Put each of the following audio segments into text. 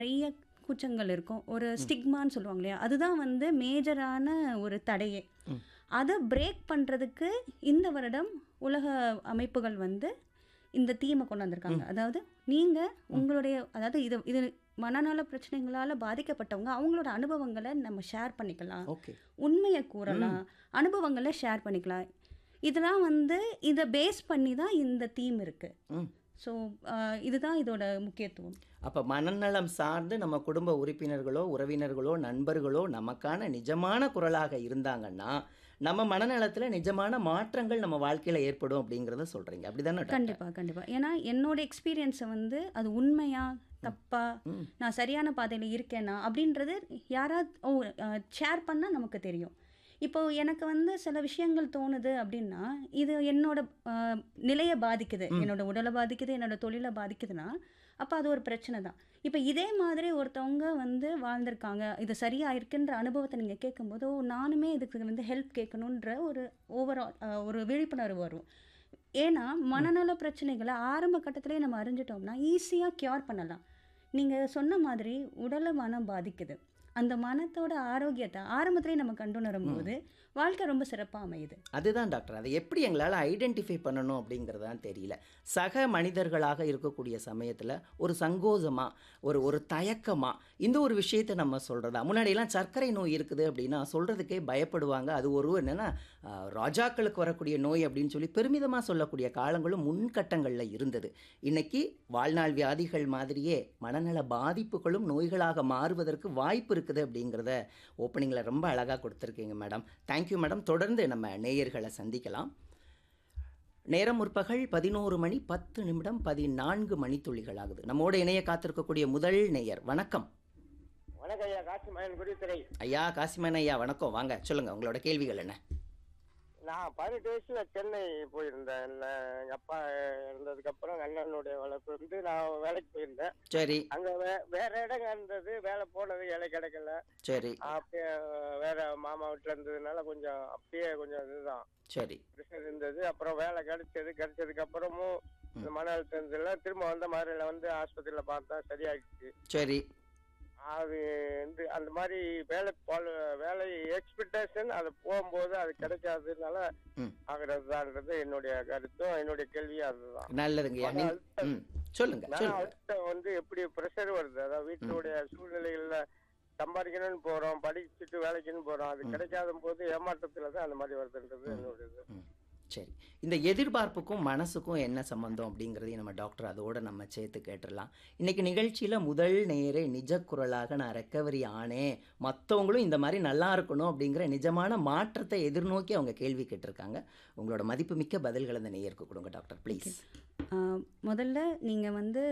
நிறைய கூச்சங்கள் இருக்கும். ஒரு ஸ்டிக்மான்னு சொல்லுவாங்க இல்லையா? அதுதான் வந்து மேஜரான ஒரு தடையே. ம். அத பிரேக் பண்றதுக்கு இந்த வருடம் உலக அமைப்புகள் வந்து இந்த தீம கொண்டு வந்திருக்காங்க. ம். அதாவது நீங்க உங்களுடைய அதாவது இது இது மனநல பிரச்சனைகளால பாதிக்கப்பட்டவங்க அவங்களோட அனுபவங்கள நம்ம ஷேர் பண்ணிக்கலாம். ஓகே. உண்மைய கூறலாம். அனுபவங்கள ஷேர் பண்ணிக்கலாம். இதெல்லாம் வந்து இத பேஸ் பண்ணி தான் இந்த தீம் இருக்கு. ம். ஸோ அ இதுதான் இதோட முக்கியத்துவம். அப்ப மனநலம் சார்ந்து நம்ம குடும்ப உறுப்பினர்களோ, உறவினர்களோ, நண்பர்களோ நமக்கான நிஜமான குரலாக இருந்தாங்கன்னா, நம்ம மனநலத்துல நிஜமான மாற்றங்கள் நம்ம வாழ்க்கையில ஏற்படும் அப்படிங்கிறத சொல்றீங்க. அப்படிதானே டாக்டர்? கண்டிப்பா, கண்டிப்பா. ஏன்னா என்னோட எக்ஸ்பீரியன்ஸ வந்து அது உண்மையா? தப்பா? ம். நான் சரியான பாதையில இருக்கேனா? அப்படின்றது யாராவது ஓ அ ஷேர் பண்ணா நமக்கு தெரியும். இப்போ எனக்கு வந்து சில விஷயங்கள் தோணுது அப்படின்னா, இது என்னோட அ நிலைய பாதிக்குது. ம். என்னோட உடல பாதிக்குது, என்னோட தொழில பாதிக்குதுன்னா, அப்ப அது ஒரு பிரச்சனை தான். இப்ப இதே மாதிரி ஒருத்தவங்க வந்து வாழ்ந்திருக்காங்க. இது சரியா இருக்குன்ற அனுபவத்த நீங்க கேட்கும்போது, ஓ! நானுமே இதுக்கு வந்து ஹெல்ப் கேட்கணுன்ற ஒரு ஓவரால் அ ஒரு விழிப்புணர்வு வரும். ஏன்னா, மனநல பிரச்சனைகள ஆரம்ப கட்டத்திலேயே நம்ம அறிஞ்சுட்டோம்னா, ஈஸியா கியூர் பண்ணலாம். நீங்க சொன்ன மாதிரி உடல மனம் பாதிக்குது. அந்த மனத்தோட ஆரோக்கியத்த ஆரம்பத்திலேயே நம்ம கண்டுணரும்போது, வாழ்க்கை ரொம்ப சிறப்பா அமையுது. அதுதான் டாக்டர். அதை எப்படி எங்களால ஐடென்டிஃபை பண்ணணும் அப்படிங்கிறது தான் தெரியல. சக மனிதர்களாக இருக்கக்கூடிய சமயத்துல ஒரு சங்கோஜமா, ஒரு ஒரு தயக்கமா, இந்த ஒரு விஷயத்த நம்ம சொல்றதா? முன்னாடிலாம் சர்க்கரை நோய் இருக்குது அப்படின்னா சொல்றதுக்கே பயப்படுவாங்க. அது ஒரு என்னன்னா, அ ராஜாக்களுக்கு வரக்கூடிய நோய் அப்படின்னு சொல்லி பெருமிதமா சொல்லக்கூடிய காலங்களும் முன்கட்டங்கள்ல இருந்தது. இன்னைக்கு வாழ்நாள் வியாதிகள் மாதிரியே மனநல பாதிப்புகளும் நோய்களாக மாறுவதற்கு வாய்ப்பு இருக்குது அப்படிங்கிறத ஓப்பனிங்ல ரொம்ப அழகா கொடுத்துருக்கீங்க மேடம். Thank you madam. தொடர்ந்து நம்ம நேயர்கள சந்திக்கலாம். நேரம் முற்பகல் 11 மணி 10 நிமிடம் 14 மணித்துளிகள் ஆகுது. நம்மோடு இணைய காத்திருக்கக்கூடிய முதல் நேயர். வணக்கம். வணக்கம் ஐயா காசிமயன் குருத்துறை ஐயா காசிமன் ஐயா வணக்கம். வாங்க சொல்லுங்க உங்களோட கேள்விகள் என்ன? நான் பதினெட்டு வயசுல சென்னை போயிருந்தேன் இல்ல, எங்க அப்பா இருந்ததுக்கு அப்புறம் அண்ணனுடைய வளர்ப்பு இருந்து நான் வேலைக்கு போயிருந்தேன் சரி, அங்க வே- வேற இடங்க இருந்தது வேலை போனது வேலை கிடைக்கல சரி, அப்படியே வேற மாமா வீட்டுல இருந்ததுனால கொஞ்சம் அப்படியே கொஞ்சம் இதுதான் சரி. பிரஷர் இருந்தது அப்புறம் வேலை கிடைச்சது கிடைச்சதுக்கு அப்புறமும் இந்த மன அழுத்தம் இருந்ததுல திரும்ப வந்த மாதிரில வந்து ஆஸ்பத்திரியில பார்த்தா சரியாயிடுச்சு சரி. அது வந்து அந்த மாதிரி வேலை போல வேலை எக்ஸ்பெக்டேஷன் அது போகும்போது அது கிடைக்காததுனால ம். ஆகிறதுதான்றது என்னுடைய கருத்தும் என்னுடைய கேள்வியும் அதுதான் நல்லதுங்கய்யா. மன நீங்க அழுத்தம் ம். சொல்லுங்க, மன சொல்லுங்க. அழுத்தம் வந்து எப்படி ப்ரெஷர் வருது அதாவது வீட்டுடைய சூழ்நிலைகள்ல சம்பாதிக்கணும்னு போறோம் படிச்சுட்டு வேலைக்குன்னு போறோம் அது ம். கிடைக்காத போது ஏமாற்றத்துல தான் அந்த மாதிரி வருதுன்றது ம். என்னுடைய இது. ம். சரி. இந்த எதிர்பார்ப்புக்கும் மனசுக்கும் என்ன சம்பந்தம் அப்படிங்கிறதையும் நம்ம டாக்டர் அதோட நம்ம சேர்த்து கேட்டுறலாம். இன்னைக்கு நிகழ்ச்சியில முதல் நேரே நிஜ குரலாக நான் ரெக்கவரி ஆனேன். மத்தவங்களும் இந்த மாதிரி நல்லா இருக்கணும் அப்படிங்கிற நிஜமான மாற்றத்தை எதிர்நோக்கி அவங்க கேள்வி கேட்டிருக்காங்க. உங்களோட மதிப்புமிக்க பதில்களை அந்த நேயருக்கு கொடுங்க டாக்டர் ப்ளீஸ். ஆ, முதல்ல நீங்க வந்து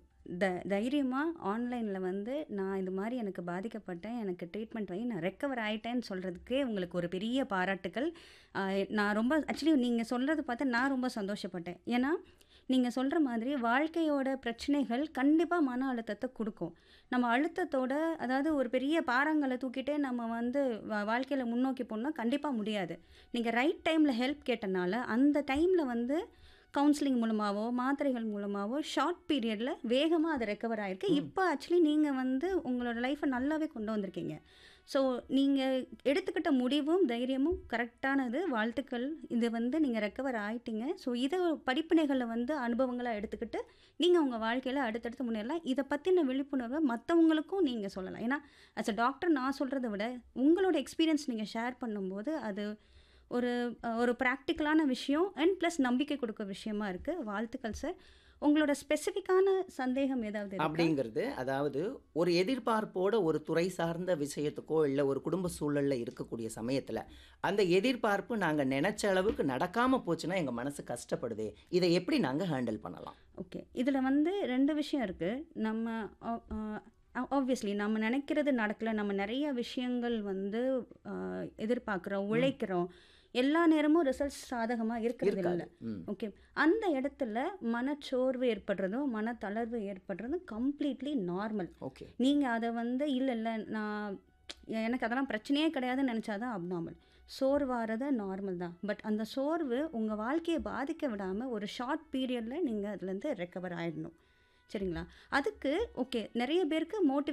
த தைரியமா ஆன்லைன்ல வந்து நான் இது மாதிரி எனக்கு பாதிக்கப்பட்டேன். எனக்கு ட்ரீட்மெண்ட் வாங்கி நான் ரெக்கவர் ஆயிட்டேன்னு சொல்றதுக்கே உங்களுக்கு ஒரு பெரிய பாராட்டுக்கள். ஆ, நான் ரொம்ப ஆக்சுவலி நீங்க சொல்றத பார்த்து நான் ரொம்ப சந்தோஷப்பட்டேன். ஏன்னா, நீங்க சொல்ற மாதிரி வாழ்க்கையோட பிரச்சனைகள் கண்டிப்பா மன அழுத்தத்த குடுக்கும். நம்ம அழுத்தத்தோட அதாவது ஒரு பெரிய பாறாங்கல்ல தூக்கிட்டே நம்ம வந்து வ வாழ்க்கையில முன்னோக்கி போணும்னா கண்டிப்பா முடியாது. நீங்க ரைட் டைம்ல ஹெல்ப் கேட்டனால, அந்த டைம்ல வந்து கவுன்சிலிங் மூலமாவோ, மாத்திரைகள் மூலமாவோ ஷார்ட் பீரியட்ல வேகமா அது ரெக்கவர் ஆயிருக்கு. ம். இப்ப ஆக்சுவலி நீங்க வந்து உங்களோட லைஃப்ப நல்லாவே கொண்டு வந்திருக்கீங்க. ஸோ நீங்க எடுத்துக்கிட்ட முடிவும், தைரியமும் கரெக்டானது. வாழ்த்துக்கள். இது வந்து நீங்க ரெக்கவர் ஆயிட்டீங்க. ஸோ இத படிப்பினைகள வந்து அனுபவங்களா எடுத்துக்கிட்டு, நீங்க உங்க வாழ்க்கையில அடுத்தடுத்து முன்னேறலாம். இத பத்தின விழிப்புணர்வ மத்தவங்களுக்கும் நீங்க சொல்லலாம். ஏன்னா, ஆஸ் அ டாக்டர் நான் சொல்றத விட, உங்களோட எக்ஸ்பீரியன்ஸ் நீங்க ஷேர் பண்ணும்போது, அது ஒரு அ ஒரு பிராக்டிகலான விஷயம் அண்ட் பிளஸ் நம்பிக்கை குடுக்க விஷயமா இருக்கு. வாழ்த்துக்கள் சார். உங்களோட ஸ்பெசிஃபிக்கான சந்தேகம் ஏதாவது இருக்கா? அப்படிங்கிறது அதாவது ஒரு எதிர்பார்ப்போட ஒரு துறை சார்ந்த விஷயத்துக்கோ, இல்ல ஒரு குடும்ப சூழல்ல இருக்கக்கூடிய சமயத்துல, அந்த எதிர்பார்ப்பு நாங்க நெனச்ச அளவுக்கு நடக்காம போச்சுன்னா எங்க மனசு கஷ்டப்படுதே. இதை எப்படி நாங்க ஹேண்டில் பண்ணலாம்? ஓகே. இதுல வந்து 2 விஷயம் இருக்கு. நம்ம ஆ ஆ ஆப்வியஸ்லி நம்ம நெனைக்கிறது நடக்கல. நம்ம நெறைய விஷயங்கள் வந்து அ எதிர்பார்க்குறோம், ம். உழைக்கிறோம். எல்லா நேரமும் ரிசல்ட்ஸ் சாதகமா இருக்கிறது இருக்காது. இல்ல. ம். ஓகே. அந்த இடத்துல மனச்சோர்வு ஏற்படுறதும், மனத்தளர்வு ஏற்படுறதும் கம்ப்ளீட்லி நார்மல். ஓகே. நீங்க அத வந்து இல்ல இல்ல நான் எனக்கு அதெல்லாம் பிரச்சனையே கிடையாதுன்னு நெனச்சா தான் அப்நார்மல். சோர்வாறது நார்மல் தான். பட் அந்த சோர்வு உங்க வாழ்க்கைய பாதிக்க விடாம ஒரு ஷார்ட் பீரியட்ல நீங்க அதுலேருந்து ரெக்கவர் ஆயிடணும். சரிங்களா அதுக்கு ஓகே நிறைய பேருக்கு மோட்டிவேட்